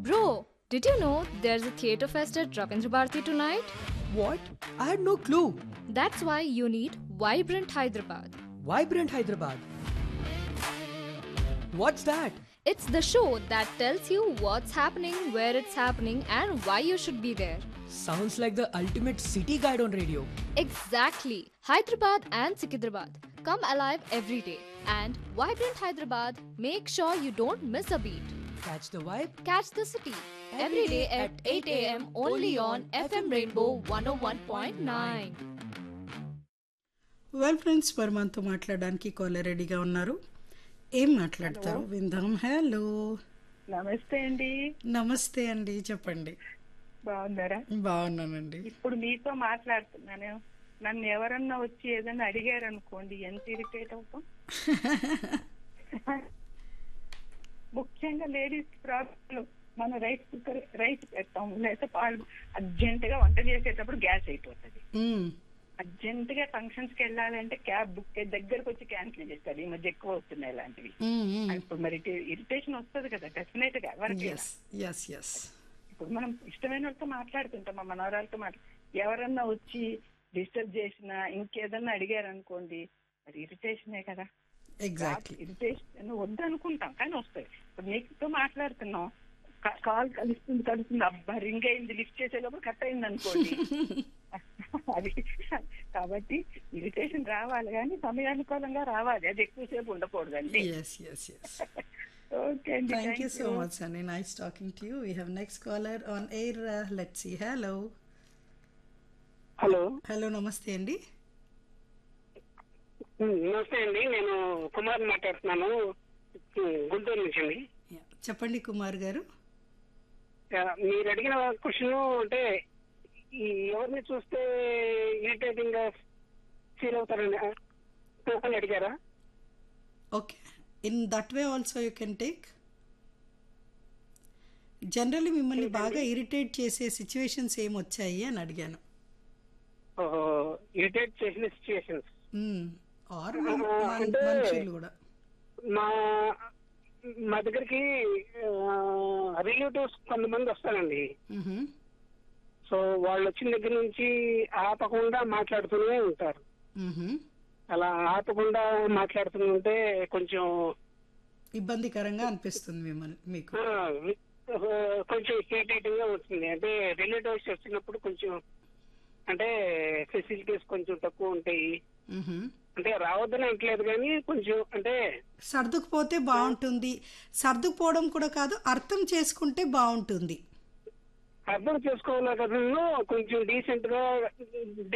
Bro, did you know there's a theatre fest at Ravindra Bharati tonight? What? I had no clue. That's why you need Vibrant Hyderabad. Vibrant Hyderabad. What's that? It's the show that tells you what's happening, where it's happening, and why you should be there. Sounds like the ultimate city guide on radio. Exactly. Hyderabad and Sikidrabad. Come alive every day. And Vibrant Hyderabad, make sure you don't miss a beat. Catch the vibe? Catch the city every day at 8 a.m. only on FM Rainbow 101.9. Well friends మరి మనతో మాట్లాడడానికి caller రెడీగా ఉన్నారు ఏం మాట్లాడతారు విందాం hello నమస్తే అండి నమస్తే అండి చెప్పండి బాగున్నారా బాగున్నానండి ఇప్పుడు మీతో మాట్లాడుతున్నాను నన్ను ఎవరన్నా వచ్చి ఏదైనా అడిగారు అనుకోండి ఎంత ఇరిటేట్ అవుతాం ముఖ్యంగా లేడీస్ ప్రాబ్లం మనం రైస్ కుక్కర్ రైస్ పెడతాం లేకపోతే పాలు అర్జెంట్ గా వంట చేసేటప్పుడు గ్యాస్ అయిపోతుంది మ్మ్. అర్జెంట్ గా ఫంక్షన్స్ కి వెళ్ళాలంటే క్యాబ్ బుక్ దగ్గరకు వచ్చి క్యాన్సిల్ చేస్తారు ఈ మధ్య ఎక్కువ వస్తున్నాయి ఇలాంటివి మ్మ్, మ్మ్. ఇప్పుడు మరి ఇరిటేషన్ వస్తుంది కదా డెఫినెట్ గా ఎవరికి ఎస్ ఎస్ ఎస్ ఇప్పుడు మనం ఇష్టమైన వాళ్ళతో మాట్లాడుతుంటాం మా మనవరాలతో మాట్లా ఎవరన్నా వచ్చి డిస్టర్బ్ చేసినా ఇంకేదన్నా అడిగారు అనుకోండి అది ఇరిటేషనే కదా ఎగ్జాక్ట్లీ ఇరిటేషన్ వద్దు అనుకుంటాం కానీ వస్తాయి ఇప్పుడు నీకుతో మాట్లాడుతున్నాం కా- కాల్ కలుస్తుంది కలుస్తుంది అబ్బా రింగ్ అయింది లిఫ్ట్ చేసేటప్పుడు కట్ అయింది అనుకోండి అది కాబట్టి ఇరిటేషన్ రావాలి కానీ సమయానుకూలంగా రావాలి అది ఎక్కువసేపు ఉండకూడదండి ఎస్ ఎస్ ఎస్ ఓకే అండి thank you thank so you. Much అండి nice talking to you we have next caller on air let see hello hello hello నమస్తే అండి ఉమ్, నమస్తే అండి నేను కుమార్ మాట్లాడుతున్నాను ఉమ్, గుంటూరు నుంచి అండి Yeah. చెప్పండి కుమార్ గారు ఆ, మీరు అడిగిన క్వశ్చన్ అంటే ఈ ఎవరిని చూస్తే ఇరిటేటింగ్ గా ఫీల్ అవుతారని ఆ, అని అడిగారా okay in that way also you can take generally మిమ్మల్ని బాగా ఇరిటేట్ చేసే సిచ్యువేషన్స్ ఏం వచ్చాయి అని అడిగాను ఇరిటేట్ చేసిన సిచ్యుయేషన్స్ ఆర్ అంటే- మనుషులు కూడా మా మా దగ్గరికి రిలేటివ్స్ కొంతమంది వస్తారండి మ్హూ. సో వాళ్ళు వచ్చిన దగ్గర నుంచి ఆపకుండా మాట్లాడుతూనే ఉంటారు మ్హూ. అలా ఆపకుండా మాట్లాడుతుంటే కొంచెం ఇబ్బందికరంగా అనిపిస్తుంది మిమ్మల్ని మీకు ఆ, కొంచెం ఇరిటేటింగ్ గా ఉంటుంది అంటే రిలేటివ్స్ వచ్చినప్పుడు కొంచెం అంటే ఫెసిలిటీస్ కొంచెం తక్కువ ఉంటాయి మ్హూ. అంటే రావద్దని అంటలేదు కానీ కొంచెం అంటే సర్దుకుపోతే బాగుంటుంది సర్దుకుపోవడం కూడా కాదు అర్థం చేసుకుంటే బాగుంటుంది అర్థం చేసుకోవాలి కదా కొంచెం డీసెంట్ గా